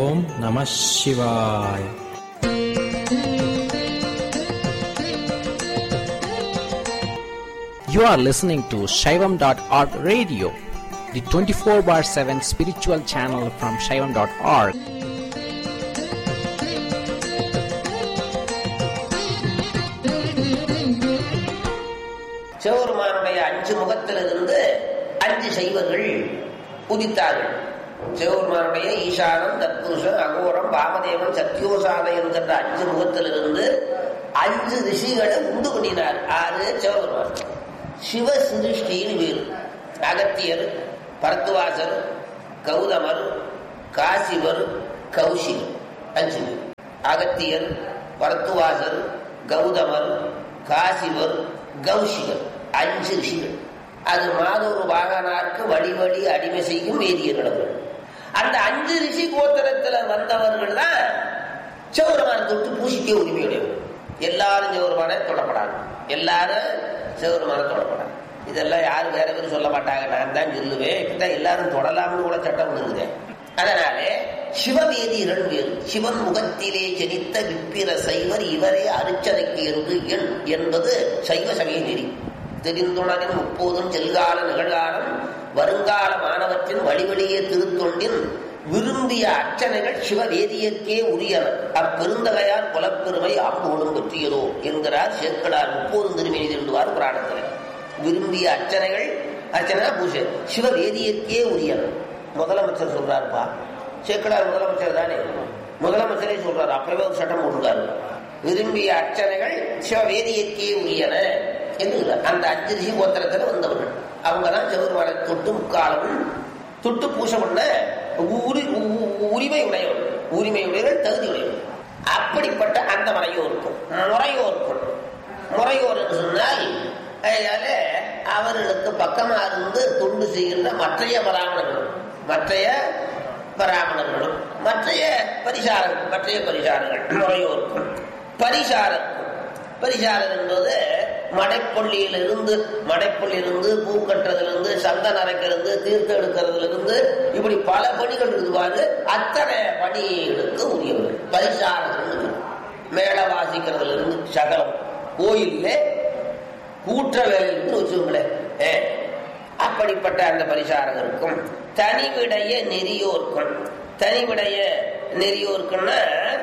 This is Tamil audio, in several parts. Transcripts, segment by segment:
ஓம் நம சிவாய் You are listening to Shaivam.org radio, the 24 bar 7 spiritual channel from Shaivam.org. சிவபெருமானுடைய அஞ்சு முகத்திலிருந்து அஞ்சு சைவர்கள் உதித்தார்கள் சிவபெருமானுடைய ஈசானம் தத்புருஷன் அகோரம் பாமதேவன் சத்யோசாதை என்கின்ற அஞ்சு முகத்திலிருந்து அஞ்சு ரிஷிகளை உண்டு பண்ணினார் ஆறு சிவபெருமான் சிவ சிருஷ்டின்னு வேறு அகத்தியர் பரத்துவாசர் கௌதமர் காசிவர் கௌசிகர் அஞ்சு பேர் அகத்தியர் பரத்துவாசர் கௌதமர் காசிவர் கௌசிகர் அஞ்சு ரிஷிகள் அது மாதொரு வாகனாருக்கு வழி வழி அடிமை செய்யும் வேதியர்களவர்கள் அந்த அஞ்சு ரிஷி கோத்திரத்துல வந்தவர்கள் தான் சிவபெருமான் தொட்டு பூசிக்க உரிமையுடையவர் எல்லாரும் சிவபெருமான தொடப்படாது எல்லாரும் சிவபெருமான தொடப்படாது இதெல்லாம் யாரும் வேற பேரும் சொல்ல மாட்டாங்க நான் தான் சொல்லுவேன் இப்பதான் எல்லாரும் தொடலாம்னு கூட சட்டம் இருக்குது அதனாலே சிவவேதியர்கள் வேறு சிவன் முகத்திலே ஜனித்த விப்பிர சைவர் இவரே அரிச்சனைக்கு என்று எண் என்பது சைவ சமய நெறி தெரிந்துணரின் முப்போதும் செல்கால நிகழ்காலம் வருங்கால மாணவற்றின் வழிவழியே திருத்தொண்டின் விரும்பிய அர்ச்சனைகள் சிவவேதியர்க்கே உரியன அப்பெருந்தகையால் குலப்பெருமை ஆம்போடும் பற்றியதோ என்கிறார் சேக்கடார் முப்போதும் திருமணி திருண்டுவார் புராணத்தில் விரும்பிய அர்ச்சனைகள் அர்ச்சனை பூஜை சிவவேதியர்க்கே உரியன முதலமைச்சர் சொல்றாருப்பா சேக்கடார் முதலமைச்சர் தானே முதலமைச்சரே சொல்றாரு அப்பவே ஒரு சட்டம் போட்டிருக்காரு விரும்பிய அர்ச்சனைகள் சிவவேதியற்கே உரியன என்று அந்த அஞ்சு ரிஷி கோத்திரத்தில் வந்தவர்கள் அவங்க தான் சிவபெருமானை தொட்டு முக்காலமும் தொட்டு பூசை பண்ண உரி உரிமை உடையவர்கள் உரிமை உடையவர்கள் தகுதி உடையவர்கள் அப்படிப்பட்ட அந்த மறையோருக்கும் முறையோருக்கும் முறையோர் என்று சொன்னால் அதனால அவர்களுக்கு பக்கமா இருந்து தொண்டு செய்கின்ற மற்றைய பராமணர்களும் மற்றைய பராமணர்களும் மற்றைய பரிசாரங்கள் மற்றைய பரிசாரங்கள் முறையோருக்கும் பரிசாரக்கும் பரிசாரர் என்பது மடைப்பள்ளியிலிருந்து மடைப்பள்ளியிலிருந்து பூ கட்டுறதுலேருந்து சந்தன அரைக்கிறது தீர்த்தம் எடுக்கிறதுலேருந்து இப்படி பல பணிகள் இருக்குவாரு அத்தனை பணிகளுக்கு உரியவர்கள் பரிசாரர்கள் மேல வாசிக்கிறதுல இருந்து சகலம் கோயில்ல கூற்ற வேலைன்னு வச்சுக்கோங்களேன் அப்படிப்பட்ட அந்த பரிசாரகருக்கும் தனிவிடைய நெறியோர்க்கும் தனிவிடைய நெறியோர்க்குன்னா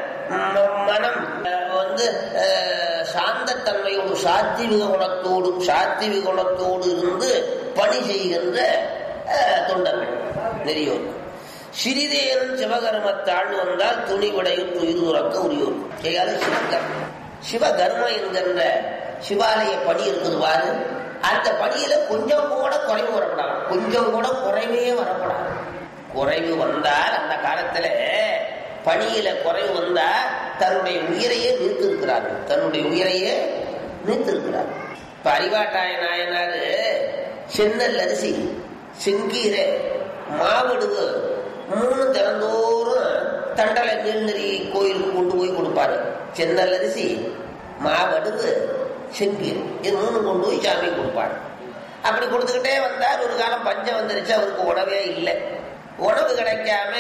மனம் வந்து சாந்தத்தன்மையோடு சாத்திவிக குணத்தோடும் சாத்திவிக குணத்தோடு இருந்து பணி செய்கின்ற தொண்டர்கள் நெறியோர் சிறிதேனும் சிவகர்மத்தாள் வந்தால் துணிவிடையும் துயிர் துறக்க உரியோர் செய்யாத சிவகர்மம் சிவகர்மம் என்கின்ற சிவாலய பணி இருக்குது பாரு அந்த பணியில கொஞ்சம் கூட குறைவு வரப்படாது கொஞ்சம் கூட குறைவே வரப்படாது குறைவு வந்தால் அந்த காலத்துல பணியில குறைவு வந்தா தன்னுடைய உயிரையே நிறுத்திருக்கிறார்கள் தன்னுடைய உயிரையே நிறுத்திருக்கிறார்கள் இப்ப அறிவாட்டாய நாயனாரு சென்னல் அரிசி செங்கீரை மாவிடுவு மூணு திறந்தோறும் தண்டலை நீர்நெறி கோயிலுக்கு கொண்டு போய் கொடுப்பாரு சென்னல் அரிசி மாவடுவு செங்கீர் இது மூணு கொண்டு போய் சாமி கொடுப்பாரு அப்படி கொடுத்துக்கிட்டே வந்தார் ஒரு காலம் பஞ்சம் வந்துருச்சு அவருக்கு உணவே இல்லை உணவு கிடைக்காம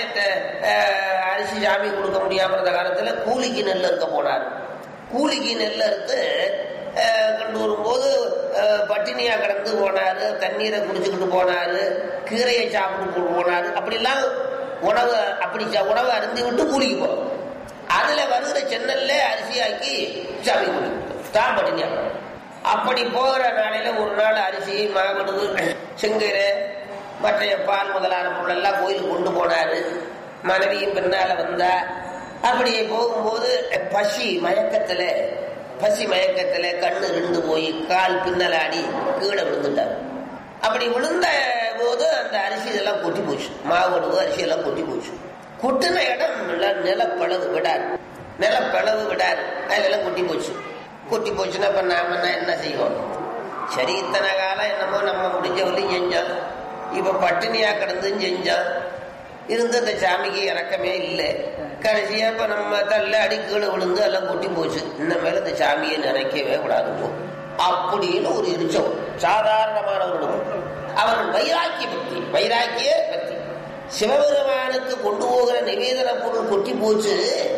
அரிசி சாமி கொடுக்க முடியாம இருந்த காலத்துல கூலிக்கு நெல் இருக்க போனார் கூலிக்கு நெல் அறுத்து கொண்டு வரும்போது பட்டினியா கிடந்து போனாரு தண்ணீரை குடிச்சுக்கிட்டு போனாரு கீரையை சாப்பிட்டு போனாரு அப்படிலாம் உணவு அப்படி உணவை அருந்தி விட்டு கூலிக்கு போகும் அதுல வருகிற சென்னல்ல அரிசியாக்கி சாமி குடிக்கும் தான் பட்டினியா அப்படி போகிற நாளையில ஒரு நாள் அரிசி மாவிடுவு செங்கீரை மற்றைய பால் முதலான பொருளெல்லாம் கோயிலுக்கு கொண்டு போனாரு மனைவியும் பின்னால வந்தா அப்படி போகும்போது பசி மயக்கத்துல பசி மயக்கத்துல கண்ணு ரெண்டு போய் கால் பின்னலாடி கீழே விழுந்துட்டார் அப்படி விழுந்த போது அந்த அரிசி இதெல்லாம் கொட்டி போச்சு மாவடுவு அரிசி எல்லாம் கொட்டி போச்சு கொட்டின இடம் நிலப்பளவு விடாது நிலப்பளவு விடாது அதெல்லாம் கொட்டி போச்சு கொட்டி போச்சுன்னா இப்ப நாம என்ன செய்வோம் சரி இத்தனை காலம் என்னமோ நம்ம முடிஞ்ச வரையும் செஞ்சோம் இப்ப பட்டினியா கிடந்தும் செஞ்சோம் இருந்து அந்த சாமிக்கு இறக்கமே இல்லை கடைசியா இப்ப நம்ம தள்ள அடி கீழே விழுந்து எல்லாம் கொட்டி போச்சு இந்த மேல இந்த சாமியை நினைக்கவே கூடாது அப்படின்னு ஒரு எரிச்சம் சாதாரணமானவர்களுக்கும் அவர்கள் வைராக்கிய பக்தி வைராக்கிய பக்தி சிவபெருமானுக்கு கொண்டு போகிற நிவேதன பொருள் கொட்டி போச்சு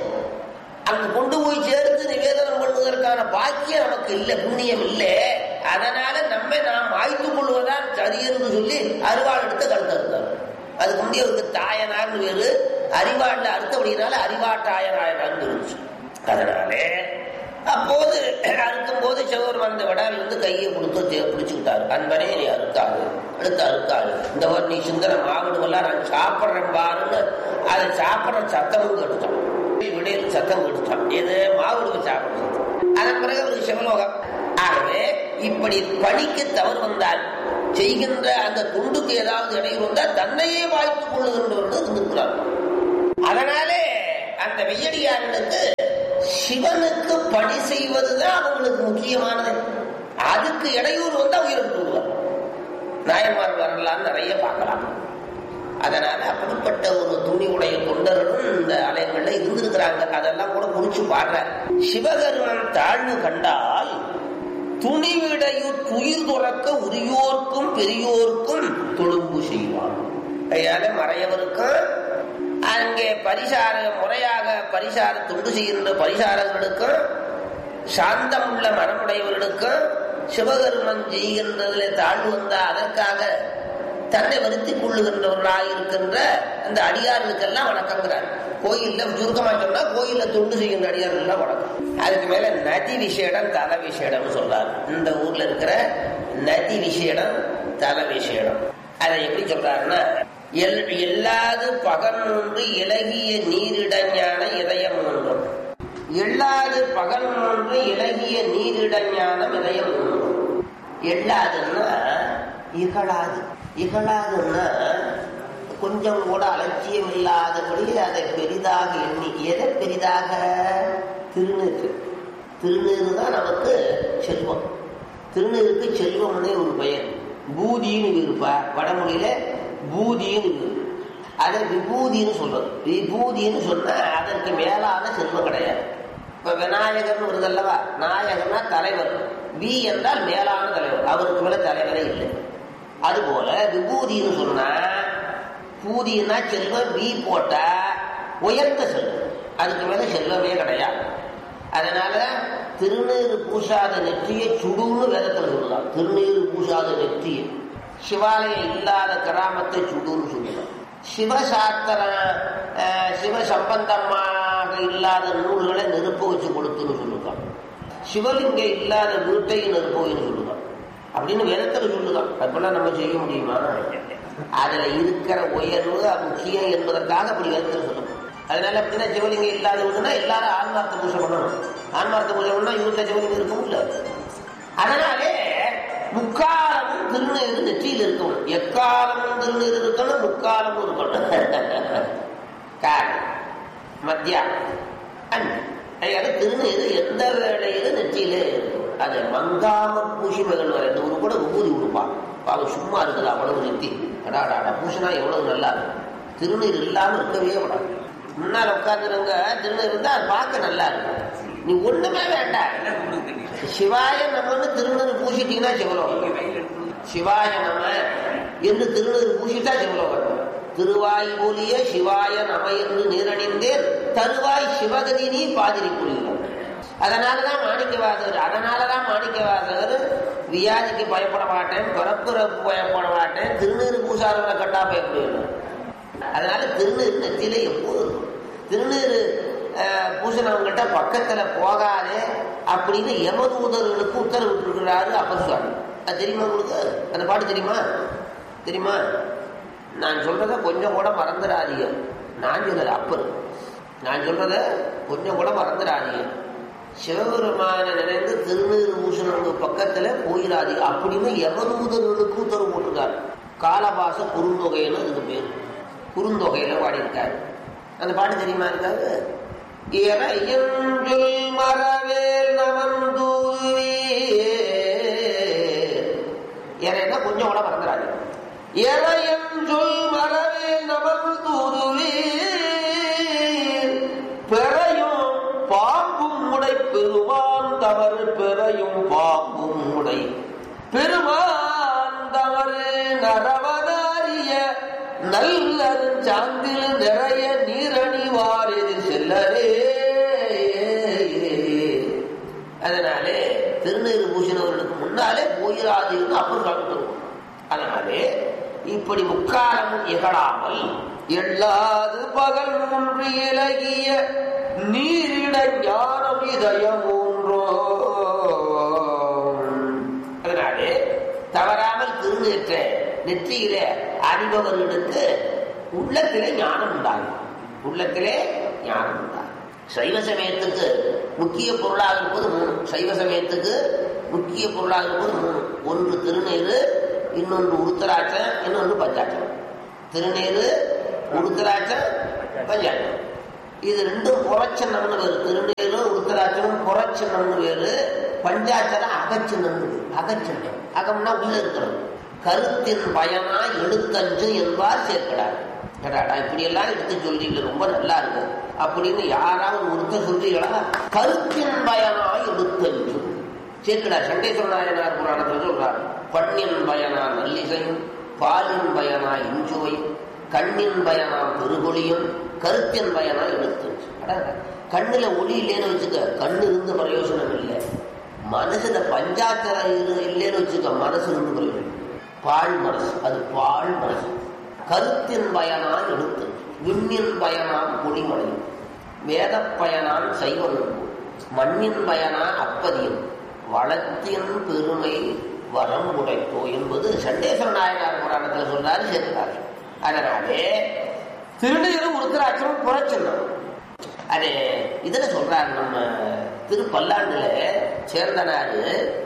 அங்க கொண்டு போய் சேர்த்து நிவேதனம் பண்ணுவதற்கான பாக்கியம் நமக்கு இல்லை புண்ணியம் இல்லை அதனால நம்மை நாம் மாய்த்து கொள்வதான் சரி என்று சொல்லி அருவாள் எடுத்து கழுத்து அறுத்தார் அதுக்கு முந்தையவருக்கு தாயனார்னு வேறு அறிவாள்ல அறுத்தபடினால அறிவாட்டாயனாயனார்னு இருந்துச்சு அதனாலே அப்போது அறுக்கும் போது சிவபெருமான் அந்த விடாவில் இருந்து கையை கொடுத்து தே- பிடிச்சுக்கிட்டாரு அன்பனே நீ அறுக்காது அடுத்து அறுக்காது இந்த ஒரு நீ சிந்தனை மாவிடுவெல்லாம் நான் சாப்பிட்றேன் பாருன்னு அதை சாப்பிட்ற சத்தமும் கேட்டுட்டான் விடையில் சத்தம் கேட்டுட்டான் இது மாவிடுவை சாப்பிடுறது அதன் பிறகு அவருக்கு சிவலோகம் ஆகவே இப்படி பணிக்கு தவறு வந்தால் செய்கின்ற அந்த துண்டுக்கு ஏதாவது இடையூறு வந்தால் தன்னையே வாய்த்துக் கொள்ளுகின்றவர்கள் இருந்திருக்கிறார் அதனாலே அந்த வெய்யடியார்களுக்கு சிவனுக்கு பணி செய்வதுதான் அவங்களுக்கு முக்கியமானது அதுக்கு இடையூறு வந்தா உயிரிழந்து விடுவார் நாயன்மார் வரலாறு நிறைய பார்க்கலாம் அதனால அப்படிப்பட்ட ஒரு துணி உடைய தொண்டர்களும் இந்த ஆலயங்கள்ல இருந்திருக்கிறாங்க அதெல்லாம் கூட குறிச்சு பாடுற சிவகருமன் தாழ்வு கண்டால் துணிவிடையுட் துயிர் துறக்க உரியோர்க்கும் பெரியோர்க்கும் தொழும்பு செய்வான் கையால மறையவருக்கும் அங்கே பரிசார முறையாக பரிசார தொண்டு செய்கின்ற பரிசாரர்களுக்கும் சாந்தமுள்ள மனமுடையவர்களுக்கும் சிவகருமன் செய்கின்றதிலே தாழ்வு வந்தா அதற்காக தன்னை வருத்திக் கொள்ளுகின்றவர்களாக இருக்கின்ற அந்த அடியார்களுக்கெல்லாம் வணக்கங்கிறார் கோயில்ல சுருக்கமா சொன்னா கோயில்ல தொண்டு செய்கின்ற அடியார்கள் வணக்கம் அதுக்கு மேல நதி விசேடம் தல விசேடம் சொல்றாரு இந்த ஊர்ல இருக்கிற நதி விசேடம் தல விசேடம் அதை எப்படி சொல்றாருன்னா எல் எல்லாது பகல் ஒன்று இலகிய நீரிடஞான இதயம் ஒன்றும் எள்ளாது பகல் ஒன்று இலகிய நீரிடஞானம் இதயம் ஒன்றும் எள்ளாதுன்னா இகழாது இகழாதுன்னா கொஞ்சம் கூட அலட்சியம் இல்லாதபடி அதை பெரிதாக எண்ணி எதை பெரிதாக திருநீர் திருநீர் தான் நமக்கு செல்வம் திருநீருக்கு செல்வம்னே ஒரு பெயர் பூதின்னு இருப்பா வடமொழியில பூதின்னு இருக்கு அதை விபூதின்னு சொல்றது விபூதின்னு சொன்னா அதற்கு மேலான செல்வம் கிடையாது இப்ப விநாயகர்னு வருது அல்லவா நாயகர்னா தலைவர் வி என்றால் மேலான தலைவர் அவருக்கு மேல தலைவரே இல்லை அதுபோல விபூதின்னு சொன்னா பூதினா செல்வம் வி போட்டா உயர்ந்த செல்வம் அதுக்கு மேல செல்வமே கிடையாது அதனால திருநீறு பூசாத நெற்றியை சுடுன்னு வேதத்தில் சொல்லலாம் திருநீறு பூசாத நெற்றியை சிவாலயம் இல்லாத கிராமத்தை சுடுன்னு சொல்லலாம் சிவசாஸ்திர அஹ், சிவ சம்பந்தமாக இல்லாத நூல்களை நெருப்பு வச்சு கொடுத்துன்னு சொல்லுதான் சிவலிங்க இல்லாத வீட்டையும் நெருப்பு வைன்னு சொல்லுதான் அப்படின்னு வேதத்தில் சொல்லுதான் அப்பெல்லாம் நம்ம செய்ய முடியுமா அதுல இருக்கிற உயர்வு அது முக்கியம் என்பதற்காக அப்படி வேதத்தில் சொல்லணும் அதனால அப்படின்னா சிவலிங்கம் இல்லாத வீடுனா எல்லாரும் ஆன்மார்த்த பூஜை பண்ணணும் ஆன்மார்த்த பூஜை பண்ணா இவங்க சிவலிங்கம் இருக்கும் இல்ல அதனாலே முக்காலமும் திருநீர் நெற்றியில் இருக்கணும் எக்காலமும் திருநீர் இருக்கணும் முக்காலமும் இருக்கணும் காலை மத்தியானம் அன்று அதாவது திருநீர் எந்த வேளையில நெற்றியிலே இருக்கும் அதை மங்காம பூசி மகள் வர இந்த ஒரு கூட ஊதி கொடுப்பான் பாவம் சும்மா இருக்குது அவ்வளவு நெத்தி அடாடா பூசினா எவ்வளவு நல்லா இருக்கும் திருநீர் இல்லாம இருக்கவே கூடாது முன்னால் உட்காந்துருங்க திருநீர் இருந்தா அது பார்க்க நல்லா இருக்கும் நீ ஒண்ணுமே வேண்டாம் சிவாய நம்மன்னு திருநீர் பூசிட்டீங்கன்னா சிவலோகம் சிவாய நம என்று திருநீர் பூசிட்டா சிவலோகம் திருவாய் போலிய சிவாய நம என்று நீரணிந்தேன் தருவாய் சிவகதி நீ பாதிரி புரிகிறோம் அதனாலதான் மாணிக்கவாசகர் அதனாலதான் மாணிக்கவாசகர் வியாதிக்கு பயப்பட மாட்டேன் பிறப்புறப்பு பயப்பட மாட்டேன் திருநீர் பூசாரங்களை கட்டா பயப்படுவேன் அதனால திருநீர் நெத்தியில எப்போதும் இருக்கும் திருநீர் அஹ், பூசணவங்கிட்ட பக்கத்துல போகாதே அப்படின்னு யமதூதர்களுக்கு உத்தரவிட்டிருக்கிறாரு அப்பர் சுவாமி அது தெரியுமா உங்களுக்கு அந்த பாட்டு தெரியுமா தெரியுமா நான் சொல்றத கொஞ்சம் கூட மறந்துடாதீங்க நான் சொல்லல அப்பர் நான் சொல்றத கொஞ்சம் கூட மறந்துடாதீங்க சிவபெருமான நினைந்து திருநீர் பூஷணங்க பக்கத்துல போயிடாதீங்க அப்படின்னு யமதூதர்களுக்கு உத்தரவு போட்டிருக்காரு காலபாச குறுந்தொகைன்னு அதுக்கு பேர் குறுந்தொகையில பாடியிருக்காரு அந்த பாட்டு தெரியுமா இருக்காது இறையஞ்சொல் மரவேல் நமந்தூவே இறைன்னா கொஞ்சம் கூட மறந்துடாது இறையஞ்சொல் மரவேல் நமந்தூருவே பெறையும் பாம்பும் உடை பெருமான் தவறு பெறையும் பாம்பும் உடை பெருமான் தவறு நரவனாரிய நல்லரு சாந்தில் நிறைய நீரணிவார் எதிர் செல்லரே அதனாலே திருநீர் பூசினவர்களுக்கு முன்னாலே போயிராதீர்னு அப்புறம் கலந்துருவோம் அதனாலே இப்படி முக்காலமும் இகழாமல் எள்ளாது பகல் மூன்று இலகிய நீரிட ஞானம் இதயம் மூன்றோ அதனாலே தவறாமல் திருநீற்ற நெற்றியில அணிபவர்களுக்கு உள்ளத்திலே ஞானம் உண்டாகும் உள்ளத்திலே ஞானம் உண்டாகும் சைவ சமயத்துக்கு முக்கிய பொருளாக இருப்பது மூணு சைவ சமயத்துக்கு முக்கிய பொருளாக இருப்பது மூணு ஒன்று திருநீரு இன்னொன்று உருத்தராட்சம் இன்னொன்று பஞ்சாட்சம் திருநீரு உருத்தராட்சம் பஞ்சாட்சம் இது ரெண்டும் புறச்சின்னம்னு வேறு திருநீரு உருத்தராட்சமும் புறச்சின்னம்னு வேறு பஞ்சாட்சரம் அகச்சின்னம்னு வேறு அகச்சின்னம் அகம்னா உள்ள இருக்கிறது கருத்தின் பயனா எழுத்தஞ்சு என்பார் சேர்க்கிறார் அடாடா இப்படி எல்லாம் எடுத்து சொல்றீங்க ரொம்ப நல்லா இருக்கு அப்படின்னு யாராவது ஒருத்தர் சொல்றீங்களா கருத்தின் பயனாய் எடுத்தஞ்சு சேர்க்கிறார் சண்டேஸ்வர நாயனார் புராணத்தில் சொல்றார் பண்ணின் பயனா நல்லிசையும் பாலின் பயனா இஞ்சுவையும் கண்ணின் பயனா பெருகொழியும் கருத்தின் பயனா எடுத்தஞ்சு அடாடா கண்ணுல ஒளி இல்லைன்னு வச்சுக்க கண்ணு இருந்து பிரயோஜனம் இல்லை மனசுல பஞ்சாச்சரம் இரு- இல்லைன்னு வச்சுக்க மனசு இருந்து பிரயோஜனம் இல்லை. பாழ் மனசு அது பாழ் மனசு கருத்தின் பயனான் எடுத்து விண்ணின் பயனான் பொடிமலையும் வேத பயனான் சைவன் மண்ணின் பயனான் அப்பதியும் வளத்தின் பெருமை வரம் உடைத்தோ என்பது சண்டேஸ்வர நாயனார் புராணத்தில் சொல்றாரு சேர்க்கிறார் அதனாலே திருநீரும் உருத்தராட்சமும் புறச்சின்னம் அது இதுல சொல்றாரு நம்ம திருப்பல்லாண்டுல சேர்ந்தனாரு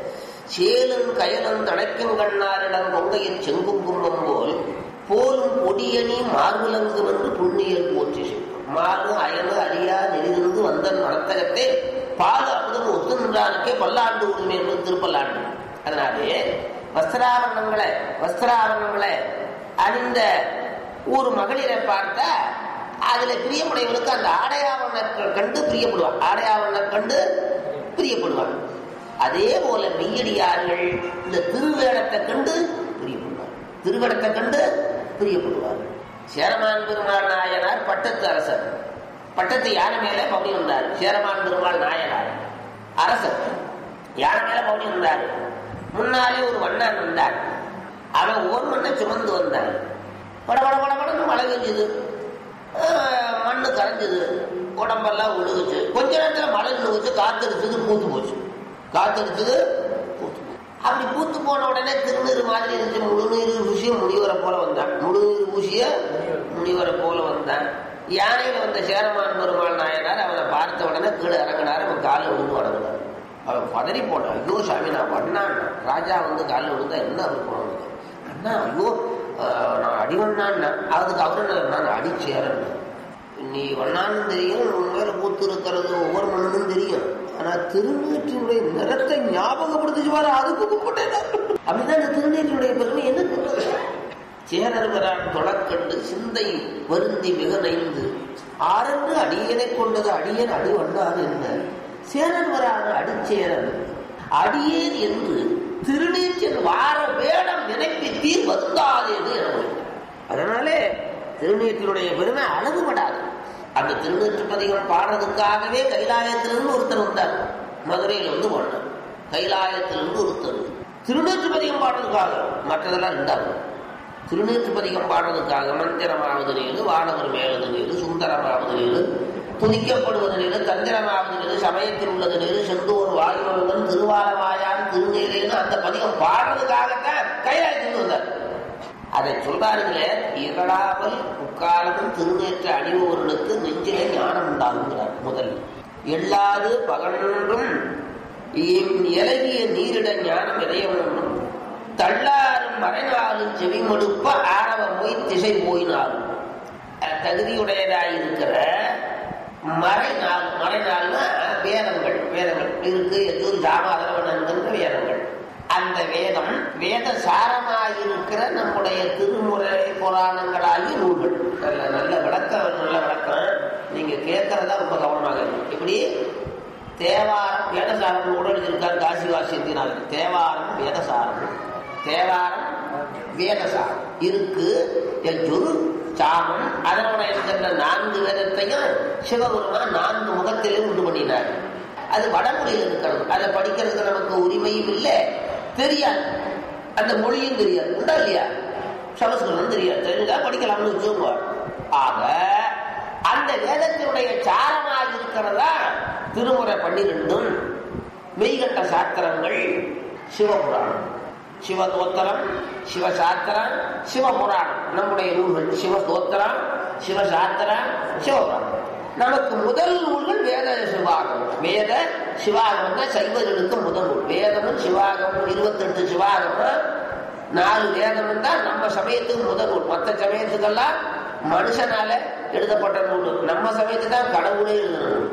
சேலும் கயலும் தடைக்கும் கண்ணாரிடம் கொங்கையில் செங்கும் கும்பம் போல் போலும் பொடியணி மார்புலங்கு வந்து புண்ணியல் போற்றி செய்யும் மாறு அயனு அரியா நெறிதிருந்து வந்த நடத்தகத்தை பால் அமுதம் ஒத்து நின்றாருக்கே பல்லாண்டு உரிமை என்பது திருப்பல்லாண்டு அதனாலே வஸ்திராபரணங்களை வஸ்திராபரணங்களை அணிந்த ஒரு மகளிரை பார்த்தா அதுல பிரியமுடையவனுக்கு அந்த ஆடையாவரணத்தை கண்டு பிரியப்படுவான் ஆடையாவரணத்தை கண்டு பிரியப்படுவான் அதே போல மெய்யடியார்கள் இந்த திருவேடத்தை கண்டு பிரியப்படுவார் திருவேடத்தை கண்டு பிரியப்படுவார் சேரமான் பெருமாள் நாயனார் பட்டத்து அரசர் பட்டத்து யானை மேல பவனி வந்தார் சேரமான் பெருமாள் நாயனார் அரசர் யானை மேல பவனி வந்தார் முன்னாலே ஒரு வண்ணான் வந்தார் அவன் ஓர் மண்ணை சுமந்து வந்தான் பட பட பட படன்னு மழை பெஞ்சது ஆஹ் மண்ணு கரைஞ்சது உடம்பெல்லாம் ஒழுகுச்சு கொஞ்ச நேரத்துல மழை நின்றுச்சு காத்தடிச்சது பூத்து போச்சு காத்தடிச்சது பூத்து போச்சு. அப்படி பூத்து போன உடனே திருநீர் மாதிரி இருந்துச்சு முழுநீர் ஊசிய முனிவரை போல வந்தான் முழுநீர் ஊசிய முனிவரை போல வந்தான் யானையில வந்த சேரமான் பெருமாள் நாயனார் அவனை பார்த்த உடனே கீழே இறங்கினார் அவன் காலில் விழுந்து வணங்கினார் அவன் பதறி போட்டான் ஐயோ சாமி நான் பண்ணான் ராஜா வந்து காலில் விழுந்தா என்ன அவர் போனது அண்ணா ஐயோ ஆஹ், நான் அடி வண்ணான்னா அதுக்கு அவரு என்ன, நான் அடி சேரன் நீ வண்ணான்னு தெரியும் உன் மேல பூத்து இருக்கிறது ஒவ்வொரு மண்ணும் தெரியும் ஆனா திருநீற்றினுடைய நிறத்தை ஞாபகப்படுத்திச்சு பாரு அதுக்கு கும்பிட்டேன் அப்படின்னா இந்த திருநீற்றினுடைய பெருமை என்ன சொல்றது? சேரர்வரான் தொடக்கண்டு சிந்தை வருந்தி மிக நைந்து ஆரன்று அடியனை கொண்டது அடியன் அடி வண்ணாது என்ன சேரர்வரான அடிச்சேரன் அடியேன் என்று திருநீற்றின் வார வேடம் நினைப்பித்தீர் வருந்தாதேது என முடியும் அதனாலே திருநீற்றினுடைய பெருமை அளவுபடாது அந்த திருநீற்று பதிகம் பாடுறதுக்காகவே கைலாயத்திலிருந்து ஒருத்தர் வந்தார் மதுரையில் வந்து போனார் கைலாயத்திலிருந்து ஒருத்தர் திருநீற்று பதிகம் பாடுறதுக்காக மற்றதெல்லாம் ரெண்டாவது திருநீற்று பதிகம் பாடுறதுக்காக மந்திரமாவது நீரு வானவர் மேலது நீரு சுந்தரமாவது நீரு துதிக்கப்படுவது நீரு தந்திரமாவது நீரு சமயத்தில் உள்ளது நீரு செந்தூர் வாயுவன் திருவாலவாயான் திருநீரேன்னு அந்த பதிகம் பாடுறதுக்காகத்தான் கைலாயத்திலிருந்து வந்தார் அதை சொல்றாருங்களே இகழாமல் உட்காரமும் திருநேற்ற அணிபவர்களுக்கு நெஞ்சிலே ஞானம் உண்டாகுங்கிறார் முதல் எல்லாது பகன்றும் இலகிய நீரிட ஞானம் இதயமும் தள்ளாரும் மறைநாளும் செவிமடுப்ப ஆணவ மொய் திசை போயினாலும் அஹ் தகுதியுடையதாயிருக்கிற மறைநாள் மறைநாள்னா வேதங்கள் வேதங்கள் இருக்கு எதூர் ஜாமாதரவன் என்கின்ற வேதங்கள் அந்த வேதம் வேத சாரமாயிருக்கிற நம்முடைய திருமுறை புராணங்களாகிய நூல்கள் நல்ல நல்ல விளக்கம் நல்ல விளக்கம் நீங்க கேட்கறதா ரொம்ப கவனமாக இருக்கும் இப்படி தேவாரம் வேதசாரம் கூட எழுதியிருக்கார் காசி வாசியத்தினார் தேவாரம் வேதசாரம் தேவாரம் வேதசாரம் இருக்கு எச்சொரு சாமம் அதனுடைய இருக்கின்ற நான்கு வேதத்தையும் சிவபெருமான் நான்கு முகத்திலே உண்டு பண்ணினார் அது வடமொழியில் இருக்கிறது அதை படிக்கிறதுக்கு நமக்கு உரிமையும் இல்லை தெரியாது அந்த மொழியும் தெரியாது உண்டா இல்லையா சமஸ்கிருதம் தெரியாது தெரிஞ்சா படிக்கலாம்னு வச்சுக்கோங்க ஆக அந்த வேதத்தினுடைய சாரமாக இருக்கிறதா திருமுறை பன்னிரெண்டும் மெய்கண்ட சாஸ்திரங்கள் சிவபுராணம் சிவதோத்திரம் சிவசாஸ்திரம் சிவபுராணம் நம்முடைய நூல்கள் சிவதோத்திரம் சிவசாஸ்திரம் சிவபுராணம் நமக்கு முதல் நூல்கள் வேத சிவாகம் வேத சிவாகம் தான் சைவர்களுக்கு முதல் நூல் வேதமும் சிவாகமும் இருபத்தெட்டு சிவாகமும் நாலு வேதமும் தான் நம்ம சமயத்துக்கு முதல் நூல் மற்ற சமயத்துக்கெல்லாம் மனுஷனால எழுதப்பட்ட நூல் நம்ம சமயத்துக்கு தான் கடவுளே எழுதணும்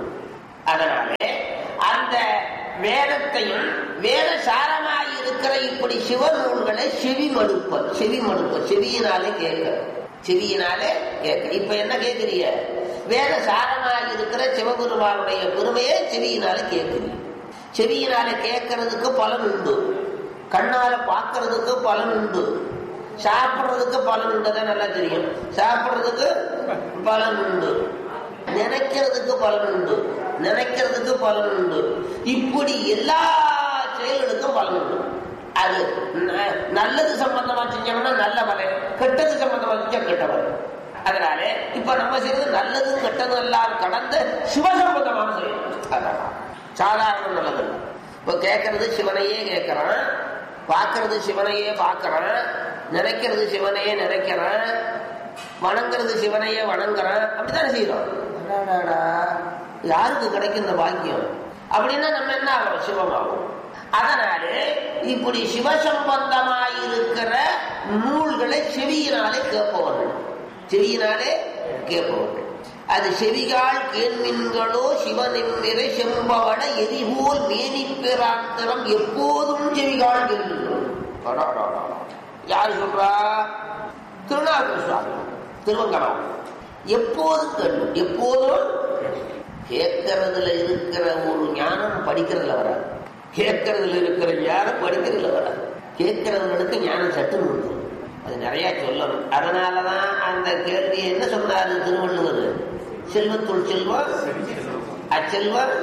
அதனாலே அந்த வேதத்தையும் வேத சாரமாய் இருக்கிற இப்படி சிவ நூல்களை செவி மடுப்ப செவி மடுப்ப செவியினாலே கேட்க செவியினாலே கேட்க இப்ப என்ன கேட்கிறீங்க வேத சாரமாய் இருக்கிற சிவபெருமானுடைய பெருமையை செவியினாலே கேட்கிறீங்க செவியினாலே கேட்கறதுக்கு பலன் உண்டு கண்ணால பார்க்கறதுக்கு பலன் உண்டு சாப்பிடுறதுக்கு பலன் உண்டு நல்லா தெரியும் சாப்பிடுறதுக்கு பலன் உண்டு நினைக்கிறதுக்கு பலன் உண்டு நினைக்கிறதுக்கு பலன் உண்டு இப்படி எல்லா செயல்களுக்கும் பலன் உண்டு அது ந- நல்லது சம்பந்தமா செஞ்சோம்னா நல்ல பலன் கெட்டது சம்பந்தமா செஞ்சா கெட்ட பலன் அதனால இப்ப நம்ம செய்யறது நல்லதும் கெட்டதும் எல்லாம் கடந்த சிவசம்பந்தமான செயல் அதான் சாதாரண நல்லது இப்ப கேட்கறது சிவனையே கேட்கறான் பார்க்கறது சிவனையே பார்க்கறான் நினைக்கிறது சிவனையே நினைக்கிறான் வணங்குறது சிவனையே வணங்குறான் அப்படித்தானே செய்யறோம் அடாடாடா, யாருக்கு கிடைக்கும் இந்த பாக்கியம் அப்படின்னா நம்ம என்ன ஆகும் சிவமாகும் அதனாலே இப்படி சிவசம்பந்தமாயிருக்கிற நூல்களை செவியினாலே கேட்பவர்கள் செவியினாலே கேட்பவர்கள் அது செவிகால் கேள்மின்களோ சிவனின்னிறை செம்பவட எரிபோல் மேனி பெறாந்திரம் எப்போதும் செவிகால் கேள்வின்றோம் அடாடாடா. யார் சொல்றா திருநாவுக்கரசு சுவாமி திருவங்கரம் எப்போதும் கேள்வி எப்போதும் கேட்கறதுல இருக்கிற ஒரு ஞானம் படிக்கிறதுல வராது கேட்கறதுல இருக்கிற ஞானம் படிக்கிறதுல வராது கேட்கறவங்களுக்கு ஞானம் சட்டுன்னு வந்துடும் அது நிறைய சொல்லணும் அதனாலதான் அந்த கேள்வி என்ன சொன்னாரு திருவள்ளுவர் செல்வத்துள் செல்வம் அச்செல்வம்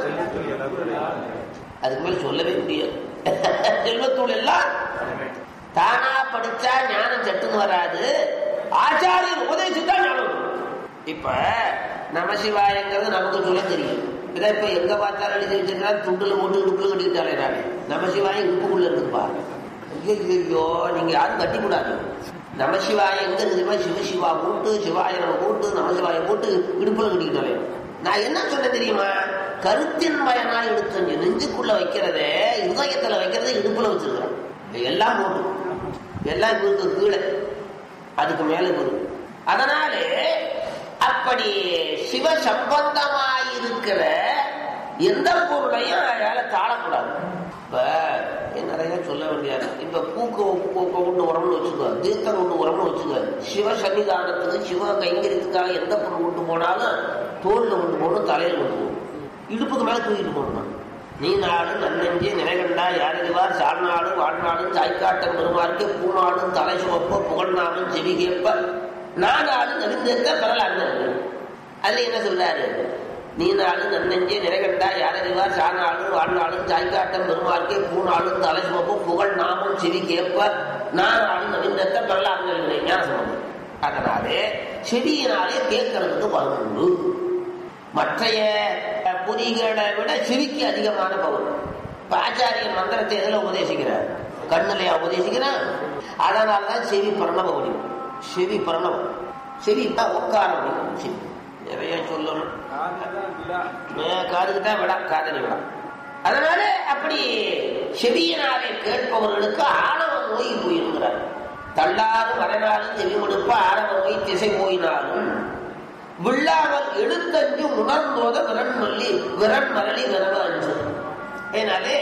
அதுக்கு மேல சொல்லவே முடியாது செல்வத்துள் எல்லாம் தானா படிச்சா ஞானம் சட்டுன்னு வராது ஆச்சாரியர் உபதேசித்தா ஞானம் வரும். இப்ப நமசிவாயங்கிறது நமக்கு சொல்ல தெரியும் இதை இப்ப எங்க பார்த்தாலும் எழுதி வச்சிருக்கா துண்டுல போட்டு இடுப்புல கட்டிக்கிட்டாலே நானே நமசிவாயம் இடுப்புக்குள்ள இருக்குப்பா ஐயோ நீங்க யாரும் கட்டி கூடாது நமசிவாயம் எங்க தெரியுமா சிவசிவா போட்டு சிவாயனம் போட்டு நமசிவாயம் போட்டு இடுப்புல கட்டிக்கிட்டாலே நான் என்ன சொன்ன தெரியுமா கருத்தின் பயனா எடுத்து நெஞ்சுக்குள்ள வைக்கிறதே இதயத்துல வைக்கிறதே இடுப்புல வச்சிருக்கிறேன் எல்லாம் போட்டு எல்லாம் இவருக்கு கீழே அதுக்கு மேல வரும் அதனாலே அப்படி சிவ சம்பந்தமாயிருக்கிற எந்த பொருளையும் அதால தாழக்கூடாது இப்ப நிறைய சொல்ல வேண்டியது இப்ப பூக்கு பூ கொண்டு உரம்னு வச்சுக்கோ தீர்த்தம் கொண்டு உரம்னு வச்சுக்கோ சிவ சன்னிதானத்துக்கு சிவ கைங்கரியத்துக்காக எந்த பொருள் கொண்டு போனாலும் தோல்ல கொண்டு போகணும் தலையில கொண்டு போகணும் இடுப்புக்கு மேல தூக்கிட்டு போகணும் நீ நாடு நன்னெஞ்சே நிலைகண்டா யாரறிவார் சாழ்நாடு வாழ்நாடும் தாய்க்காட்டம் பெருமாருக்கு பூநாடும் தலை சுமப்ப புகழ்நாடும் செவி கேட்ப நாடாடு நவிந்தேற்க பெறலாங்க அதுல என்ன சொல்றாரு நீ நாடு நன்னெஞ்சே நிறைகண்டா யாரறிவார் சாழ்நாடும் வாழ்நாடும் தாய்க்காட்டம் பெருமாருக்கு பூநாடும் தலை சுமப்ப புகழ் நாமும் செவி கேட்ப நாடாடு நவிந்தேற்க பெறலாங்க ஞான சம்பந்தம் அதனாலே செவியினாலே கேட்கறதுக்கு பலன் உண்டு மற்றைய பொறிகளை விட செவிக்கு அதிகமான பவர் இப்ப ஆச்சாரியன் மந்திரத்தை எதுல உபதேசிக்கிறார் கண்ணுலையா உபதேசிக்கிறான் அதனாலதான் செவி பிரணவ முடியும் செவி பிரணவம் செவி தான் உட்கார முடியும் செவி நிறைய சொல்லணும் காதுக்கு தான் விடா காதலி விடா அதனால அப்படி செவியினாலே கேட்பவர்களுக்கு ஆணவ நோய் போயிருக்கிறார் தள்ளாரும் வரனாலும் செவி கொடுப்ப ஆணவ நோய் திசை போயினாலும் விழாமல் எழுத்தஞ்சு உணர்ந்தோத விரன் மல்லி விரன் மரளி விரவ அஞ்சு அதனாலே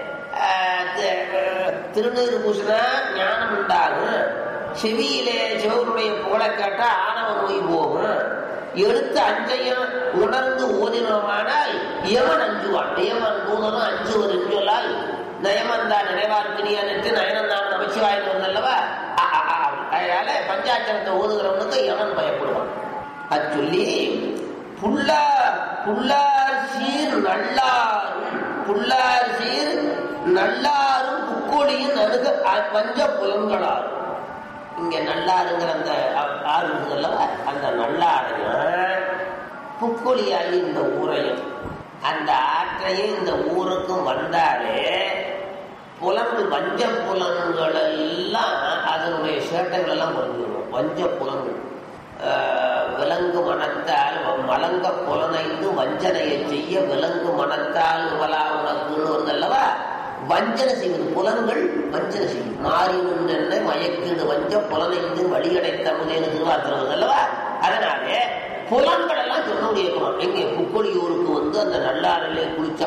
திருநீர் பூசினா ஞானம் உண்டாகும் செவியிலே சிவனுடைய புகழை கேட்டா ஆணவ நோய் போகும் எழுத்து அஞ்சையும் உணர்ந்து ஓதினோமானால் யமன் அஞ்சுவான் யமன் தூதனும் அஞ்சுவர் என்றொல்லால் நயமந்தா நினைவார்க்கினியா நின்று நயனந்தான் நமச்சிவாயன் வந்தல்லவா அதனால ஆகையால பஞ்சாட்சரத்தை ஓதுகிறவனுக்கு எவன் பயப்படுவான் அது சொல்லி புல்லா புல்லார் சீர் நல்லாரும் புல்லார் சீர் நல்லாரும் புக்கொழியின் அணுக அ- பஞ்ச புலன்களாரும் இங்க நல்லாருங்கிற அந்த ஆ- ஆறு இருக்குது அல்லவா அந்த நல்லாரையும் புக்கொழியாகி இந்த ஊரையும் அந்த ஆற்றையும் இந்த ஊருக்கும் வந்தாலே புலன்கள் வஞ்ச புலன்கள் எல்லாம் அதனுடைய சேட்டைகள் எல்லாம் குறைஞ்சிடும் வஞ்ச புலன்கள் ஆஹ், விலங்கு மனத்தால் மலங்க புலனைந்து வஞ்சனையை செய்ய விலங்கு மனத்தால் விமலா உனக்குன்னு வருது அல்லவா வஞ்சனை செய்வது புலன்கள் வஞ்சனை செய்யும் மாறி நின்றென்ன மயக்கீடு வஞ்ச புலனைந்து வழியடைத்த முதேன்னு திருவார்த்தை வருது அல்லவா அதனாலே புலன்கள் எல்லாம் சொல்ல முடிய எங்கே புக்கொழியூருக்கு வந்து அந்த நல்லாரிலே குளிச்சா